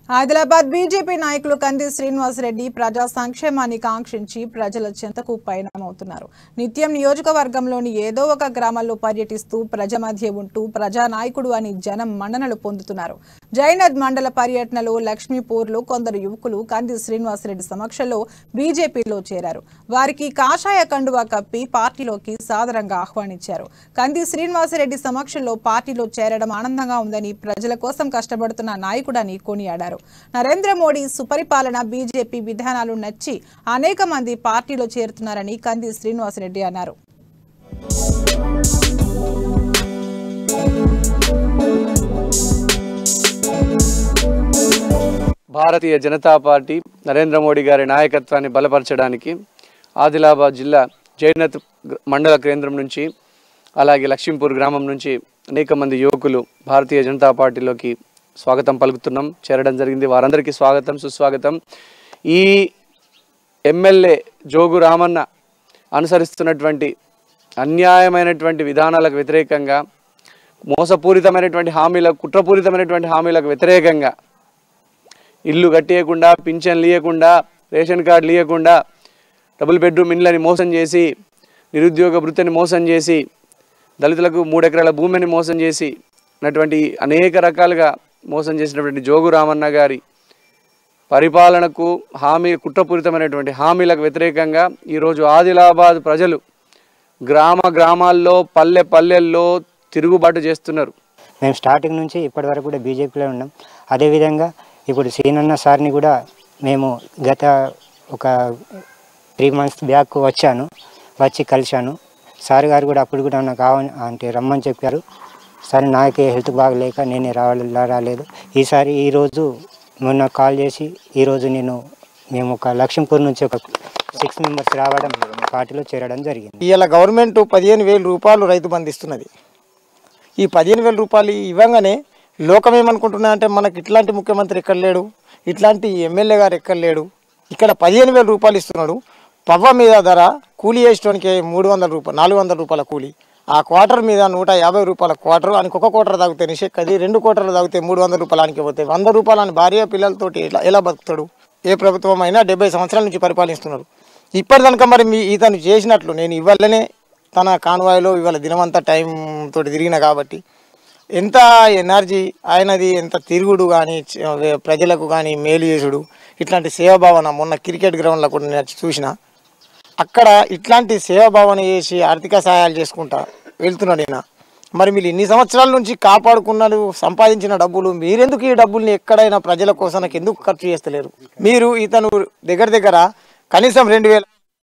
Adilabad BJP నాయకులు కంది శ్రీనివాసరెడ్డి ప్రజా సంక్షేమాన్ని కాంక్షించి ప్రజల చెంతకు పయనమవుతున్నారు నిత్యం నియోజకవర్గంలోని ఏదో ఒక గ్రామాల్లో పర్యటిస్తూ ప్రజ మధ్య ఉంటూ ప్రజా నాయకుడు అని జనం మన్ననలు పొందుతున్నారు జైనద్ మండల పర్యటనలో లక్ష్మీపూర్లో కొందరు యువకులు కంది శ్రీనివాసరెడ్డి సమక్షంలో బీజేపీలో చేరారు వారికి కాషాయ కండువా కప్పి పార్టీలోకి సాదరంగా ఆహ్వానించారు కంది శ్రీనివాసరెడ్డి సమక్షంలో పార్టీలో చేరడం ఆనందంగా ఉందని ప్రజల కోసం కష్టపడుతున్న నాయకుడని కొనియాడారు నరేంద్ర మోడీ సుపరిపాలన బీజేపీ విధానాలు నచ్చి అనేక మంది పార్టీలో చేరుతున్నారని కంది శ్రీనివాసరెడ్డి అన్నారు భారతీయ జనతా పార్టీ నరేంద్ర మోడీ గారి నాయకత్వాన్ని బలపరచడానికి ఆదిలాబాద్ జిల్లా జైనత్ గ్ర- మండల కేంద్రం నుంచి అలాగే లక్ష్మీపూర్ గ్రామం నుంచి అనేక మంది యువకులు భారతీయ జనతా పార్టీలోకి స్వాగతం పలుకుతున్నాం చేరడం జరిగింది వారందరికీ స్వాగతం సుస్వాగతం ఈ ఎమ్మెల్యే జోగు రామన్న అనుసరిస్తున్నటువంటి అన్యాయమైనటువంటి విధానాలకు వ్యతిరేకంగా మోసపూరితమైనటువంటి హామీలకు కుట్రపూరితమైనటువంటి హామీలకు వ్యతిరేకంగా ఇల్లు కట్టేయకుండా పింఛన్లు ఇవ్వకుండా రేషన్ కార్డులు ఇవ్వకుండా డబుల్ బెడ్రూమ్ ఇండ్లని మోసం చేసి నిరుద్యోగ వృత్తిని మోసం చేసి దళితులకు మూడు ఎకరాల భూమిని మోసం చేసి ఉన్నటువంటి అనేక రకాలుగా మోసం చేసినటువంటి జోగు రామన్న గారి పరిపాలనకు హామీ కుట్రపూరితమైనటువంటి హామీలకు వ్యతిరేకంగా ఈరోజు ఆదిలాబాద్ ప్రజలు గ్రామ గ్రామాల్లో పల్లె పల్లెల్లో తిరుగుబాటు చేస్తున్నారు మేము స్టార్టింగ్ నుంచి ఇప్పటి వరకు కూడా బీజేపీలో ఉన్నాం అదేవిధంగా ఇప్పుడు సీనన్న సార్ని కూడా మేము గత ఒక త్రీ మంత్స్ బ్యాక్ వచ్చాను వచ్చి కలిశాను సార్ గారు కూడా అప్పుడు కూడా నాకు కావాలి అంటే రమ్మని చెప్పారు సరే నాకే హెల్త్ బాగలేక నేనే రావాలి రాలేదు ఈసారి ఈరోజు మొన్న కాల్ చేసి ఈరోజు నేను మేము ఒక లక్ష్మీపూర్ నుంచి ఒక సిక్స్ మెంబర్స్ రావడం పార్టీలో చేరడం జరిగింది ఇవాళ గవర్నమెంట్ పదిహేను వేల రూపాయలు రైతు బంధు ఇస్తున్నది ఈ పదిహేను వేల రూపాయలు ఇవ్వగానే లోకం ఏమనుకుంటున్నా అంటే మనకి ఇట్లాంటి ముఖ్యమంత్రి ఎక్కడ లేడు ఇట్లాంటి ఎమ్మెల్యే గారు ఎక్కడ లేడు ఇక్కడ పదిహేను వేల రూపాయలు ఇస్తున్నాడు పవ్వ మీద ధర కూలీ వేసడానికి మూడు వందల రూపాయలు నాలుగు వందల రూపాయల కూలీ ఆ క్వార్టర్ మీద నూట యాభై రూపాయల క్వార్టర్ ఆయనకు ఒక క్వార్టర్ తాగితే నిషేక్ అది రెండు క్వార్టర్లు తాగితే మూడు వందల రూపాయలు ఆయనకి పోతాయి వంద రూపాయలు అని భార్య పిల్లలతోటి ఎలా ఎలా బతుకుతాడు ఏ ప్రభుత్వం అయినా డెబ్బై సంవత్సరాల నుంచి పరిపాలిస్తున్నారు ఇప్పటిదనక మరి మీ ఇతను చేసినట్లు నేను ఇవ్వాలనే తన కాన్వాయ్లో ఇవాళ దినమంతా టైం తోటి తిరిగిన కాబట్టి ఎంత ఎనర్జీ ఆయనది ఎంత తిరుగుడు కానీ ప్రజలకు కానీ మేలు చేసుడు ఇట్లాంటి సేవాభావన మొన్న క్రికెట్ గ్రౌండ్లో కూడా నేను వచ్చి చూసిన అక్కడ ఇట్లాంటి సేవాభావన చేసి ఆర్థిక సహాయాలు చేసుకుంటా వెళ్తున్నాడు ఈయన మరి మీరు ఇన్ని సంవత్సరాల నుంచి కాపాడుకున్నారు సంపాదించిన డబ్బులు మీరెందుకు ఈ డబ్బుల్ని ఎక్కడైనా ప్రజల కోసం ఎందుకు ఖర్చు చేస్తలేరు మీరు ఇతను దగ్గర దగ్గర కనీసం రెండు వేల